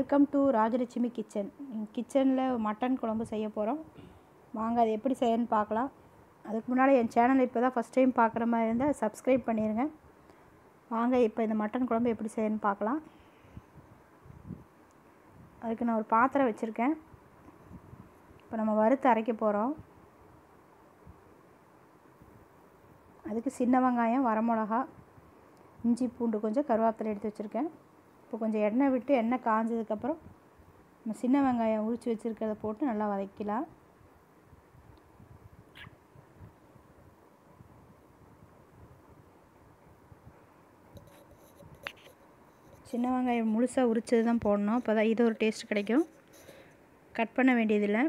welcome to Rajalakshmi kitchen கிச்சனில் mutton குழம்பு செய்ய போகிறோம் வாங்க அது எப்படி செய்யணும்னு பார்க்கலாம் அதுக்கு முன்னால் என் சேனல் இப்போ தான் ஃபஸ்ட் டைம் பார்க்குற மாதிரி இருந்தால் சப்ஸ்கிரைப் பண்ணிடுங்க வாங்க இப்போ இந்த மட்டன் குழம்பு எப்படி செய்யணும்னு பார்க்கலாம் அதுக்கு நான் ஒரு பாத்திரம் வச்சுருக்கேன் இப்போ நம்ம வறுத்து அரைக்க போகிறோம் அதுக்கு சின்ன வெங்காயம் வரமிளகா இஞ்சி பூண்டு கொஞ்சம் கருவேப்பிலை எடுத்து வச்சுருக்கேன் இப்போ கொஞ்சம் எண்ணெய் விட்டு எண்ணெய் காஞ்சதுக்கப்புறம் நம்ம சின்ன வெங்காயம் உரித்து வச்சுருக்கிறத போட்டு நல்லா வதக்கலாம் சின்ன வெங்காயம் முழுசாக உரிச்சது தான் போடணும் அப்போ தான் இது ஒரு டேஸ்ட் கிடைக்கும் கட் பண்ண வேண்டியதில்லை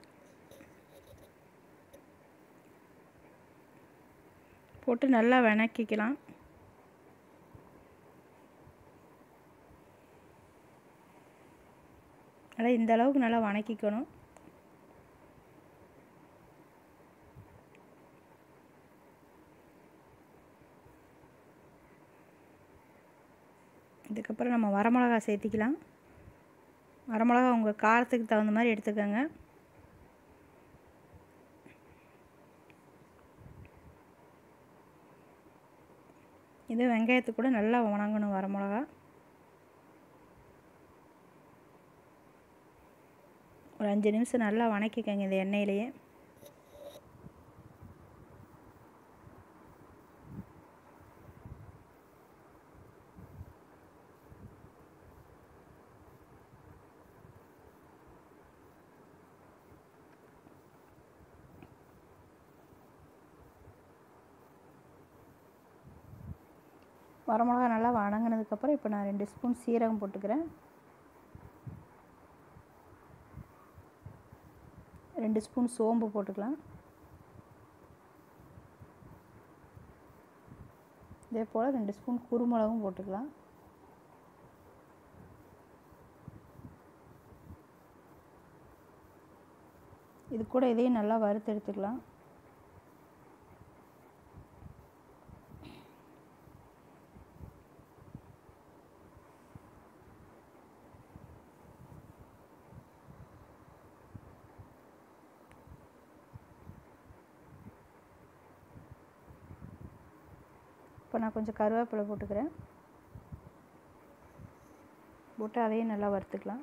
போட்டு நல்லா வணக்கிக்கலாம் நல்லா இந்த அளவுக்கு நல்லா வணக்கிக்கணும் இதுக்கப்புறம் நம்ம வரமிளகா சேர்த்திக்கலாம் வரமிளகா உங்கள் காரத்துக்கு தகுந்த மாதிரி எடுத்துக்கோங்க இது வெங்காயத்துக்கு கூட நல்லா வணங்கணும் வரமிளகா ஒரு அஞ்சு நிமிஷம் நல்லா வணக்கிக்கங்க இந்த எண்ணெயிலேயே வரமிளகா நல்லா வணங்கினதுக்கப்புறம் இப்போ நான் ரெண்டு ஸ்பூன் சீரகம் போட்டுக்கிறேன் ரெண்டு ஸ்பூன் சோம்பு போட்டுக்கலாம் இதே போல் ரெண்டு ஸ்பூன் குருமிளகும் போட்டுக்கலாம் இது கூட இதையும் நல்லா வறுத்து எடுத்துக்கலாம் இப்போ நான் கொஞ்சம் கருவேப்பிலை போட்டுக்கிறேன் போட்டு அதையும் நல்லா வறுத்துக்கலாம்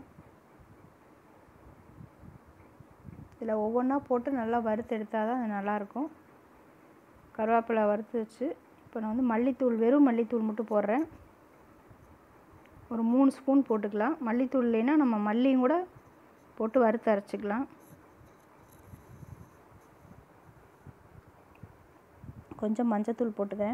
இதில் ஒவ்வொன்றா போட்டு நல்லா வறுத்து எடுத்தால் தான் அது நல்லாயிருக்கும் கருவேப்பிலை வறுத்து வச்சு இப்போ நான் வந்து மல்லித்தூள் வெறும் மல்லித்தூள் மட்டும் போடுறேன் ஒரு மூணு ஸ்பூன் போட்டுக்கலாம் மல்லித்தூள் இல்லைன்னா நம்ம மல்லியும் கூட போட்டு வறுத்து அரைச்சிக்கலாம் கொஞ்சம் மஞ்சத்தூள் போட்டுக்கிறேன்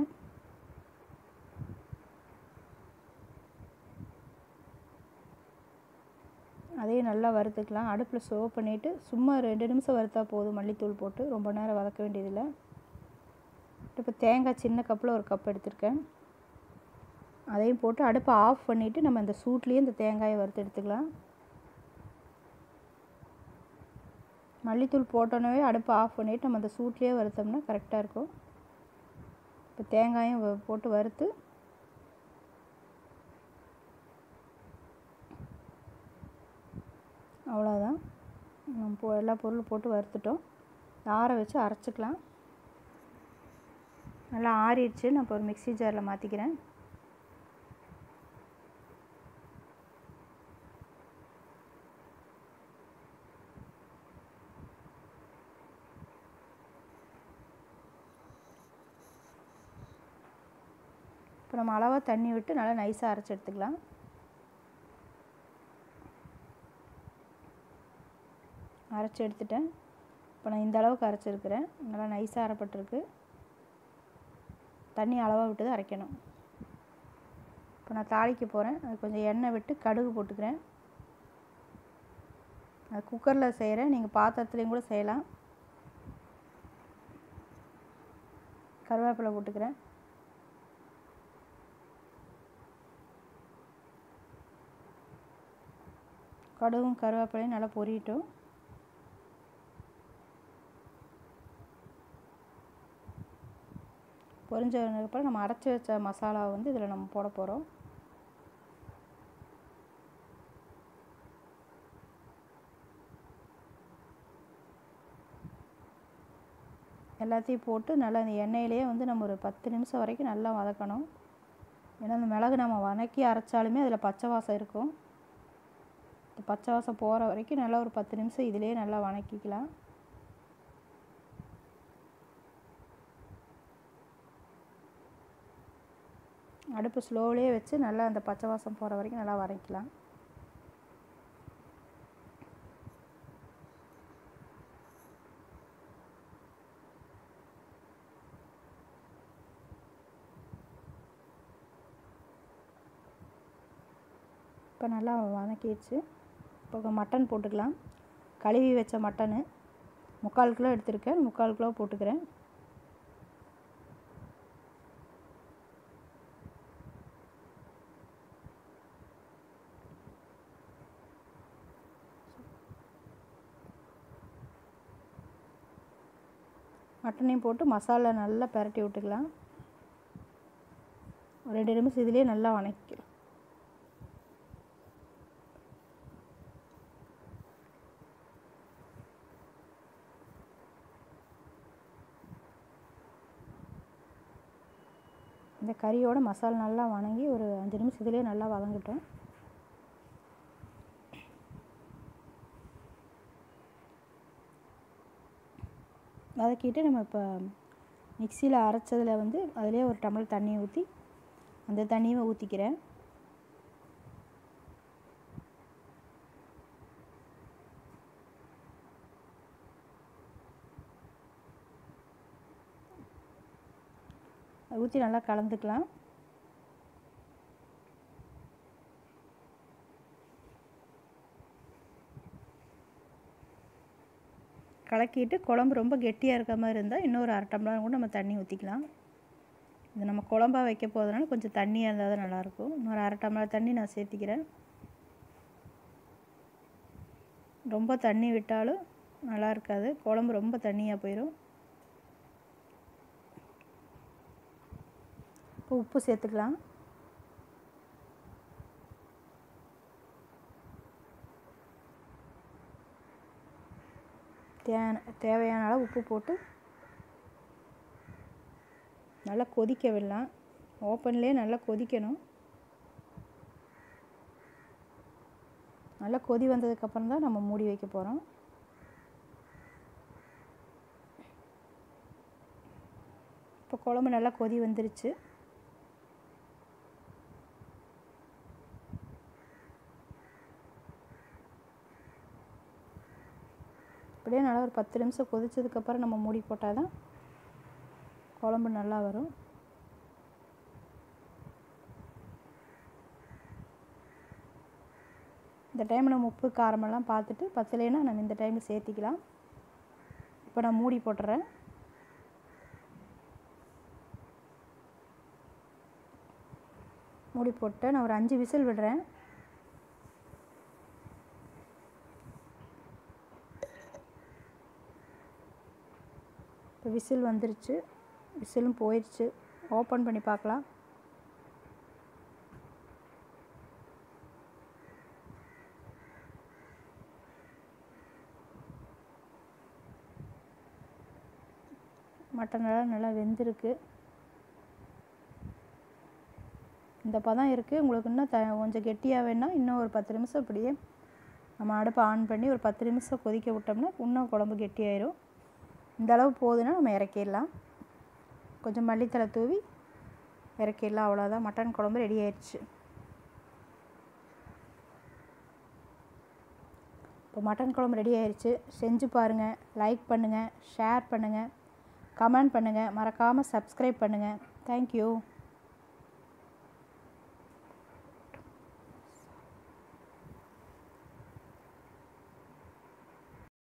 அதையும் நல்லா வறுத்துக்கலாம் அடுப்பில் ஸ்டோ பண்ணிவிட்டு சும்மா ரெண்டு நிமிஷம் வறுத்தா போதும் மல்லித்தூள் போட்டு ரொம்ப நேரம் வதக்க வேண்டியதில்லை இப்போ தேங்காய் சின்ன கப்பில் ஒரு கப் எடுத்திருக்கேன் அதையும் போட்டு அடுப்பை ஆஃப் பண்ணிவிட்டு நம்ம இந்த சூட்லேயே இந்த தேங்காயை வறுத்து எடுத்துக்கலாம் மல்லித்தூள் போட்டோன்னே அடுப்பை ஆஃப் பண்ணிவிட்டு நம்ம அந்த சூட்லேயே வறுத்தோம்னா கரெக்டாக இருக்கும் இப்போ தேங்காயும் போட்டு வறுத்து அவ்வளோதான் நம்ம போ எல்லா பொருளும் போட்டு வறுத்துட்டோம் ஆற வச்சு அரைச்சிக்கலாம் நல்லா ஆறிடுச்சு நான் இப்போ ஒரு மிக்சி ஜாரில் மாற்றிக்கிறேன் இப்போ நம்ம அளவாக தண்ணி விட்டு நல்லா நைஸாக அரைச்சி எடுத்துக்கலாம் அரைச்சி எடுத்துட்டேன் இப்போ நான் இந்த அளவுக்கு அரைச்சிருக்கிறேன் நல்லா நைஸாக அரைப்பட்டிருக்கு தண்ணி அளவாக விட்டு தான் அரைக்கணும் இப்போ நான் தாளிக்க போகிறேன் அது கொஞ்சம் எண்ணெய் விட்டு கடுகு போட்டுக்கிறேன் அது குக்கரில் செய்கிறேன் நீங்கள் பாத்திரத்துலேயும் கூட செய்யலாம் கருவேப்பிலை போட்டுக்கிறேன் கடுகும் கருவேப்பிலையும் நல்லா பொரியட்டும் பொரிஞ்சதுக்கப்புறம் நம்ம அரைச்சி வச்ச மசாலாவை வந்து இதில் நம்ம போட போகிறோம் எல்லாத்தையும் போட்டு நல்லா அந்த எண்ணெயிலேயே வந்து நம்ம ஒரு பத்து நிமிஷம் வரைக்கும் நல்லா வதக்கணும் ஏன்னா அந்த மிளகு நம்ம வதக்கி அரைச்சாலுமே அதில் பச்சை வாசம் இருக்கும் இந்த பச்சை வாசம் போகிற வரைக்கும் நல்லா ஒரு பத்து நிமிஷம் இதிலே நல்லா வதக்கிக்கலாம் அடுப்பு ஸ்லோவிலே வச்சு நல்லா அந்த பச்சை வாசம் போகிற வரைக்கும் நல்லா வதக்கலாம் இப்போ நல்லா வதக்கிடுச்சு இப்போ மட்டன் போட்டுக்கலாம் கழுவி வச்ச மட்டனு முக்கால் கிலோ எடுத்திருக்கேன் முக்கால் கிலோ போட்டுக்கிறேன் மட்டனையும் போட்டு மசாலா நல்லா பரட்டி விட்டுக்கலாம் ஒரு ரெண்டு நிமிஷம் இதுலேயே நல்லா வதக்கிக்கலாம் இந்த கறியோட மசாலா நல்லா வணங்கி ஒரு அஞ்சு நிமிஷம் இதுலேயே நல்லா வதங்கட்டும் வதக்கிட்டு நம்ம இப்போ மிக்சியில் அரைச்சதில் வந்து அதிலே ஒரு டம்ளர் தண்ணியை ஊற்றி அந்த தண்ணியை ஊற்றிக்கிறேன் ஊற்றி நல்லா கலந்துக்கலாம் கலக்கிட்டு குழம்பு ரொம்ப கெட்டியாக இருக்க மாதிரி இருந்தால் இன்னொரு அரை டம்ளர் கூட நம்ம தண்ணி ஊற்றிக்கலாம் இது நம்ம குழம்பா வைக்க போகிறதுனால கொஞ்சம் தண்ணியாக இருந்தால் தான் நல்லாயிருக்கும் இன்னொரு அரை டம்ளர் தண்ணி நான் சேர்த்திக்கிறேன் ரொம்ப தண்ணி விட்டாலும் நல்லா இருக்காது குழம்பு ரொம்ப தண்ணியாக போயிடும் இப்போ உப்பு சேர்த்துக்கலாம் தேவையான தேவையான அளவு உப்பு போட்டு நல்லா கொதிக்க விடலாம் ஓப்பன்லேயே நல்லா கொதிக்கணும் நல்லா கொதி வந்ததுக்கப்புறம் தான் நம்ம மூடி வைக்க போகிறோம் இப்போ குழம்பு நல்லா கொதி வந்துருச்சு அப்படியே நல்லா ஒரு பத்து நிமிஷம் கொதிச்சதுக்கப்புறம் நம்ம மூடி போட்டால் தான் குழம்பு நல்லா வரும் இந்த டைம் நம்ம உப்பு காரமெல்லாம் பார்த்துட்டு பத்தலைன்னா நம்ம இந்த டைமில் சேர்த்திக்கலாம் இப்போ நான் மூடி போட்டுறேன் மூடி போட்டு நான் ஒரு அஞ்சு விசில் விடுறேன் இப்போ விசில் வந்துருச்சு விசிலும் போயிடுச்சு ஓப்பன் பண்ணி பார்க்கலாம் மட்டனெல்லாம் நல்லா வெந்திருக்கு இந்த பதம் இருக்குது உங்களுக்கு இன்னும் த கொஞ்சம் கெட்டியாக வேணால் இன்னும் ஒரு பத்து நிமிஷம் இப்படியே நம்ம அடுப்பை ஆன் பண்ணி ஒரு பத்து நிமிஷம் கொதிக்க விட்டோம்னா இன்னும் குழம்பு கெட்டியாயிரும் இந்த அளவு போதுன்னா நம்ம இறக்கிடலாம் கொஞ்சம் மல்லித்தலை தூவி இறக்கிடலாம் அவ்வளோதான் மட்டன் குழம்பு ரெடி ஆயிடுச்சு இப்போ மட்டன் குழம்பு ரெடி ஆயிடுச்சு செஞ்சு பாருங்கள் லைக் பண்ணுங்கள் ஷேர் பண்ணுங்கள் கமெண்ட் பண்ணுங்கள் மறக்காமல் சப்ஸ்கிரைப் பண்ணுங்கள் தேங்க்யூ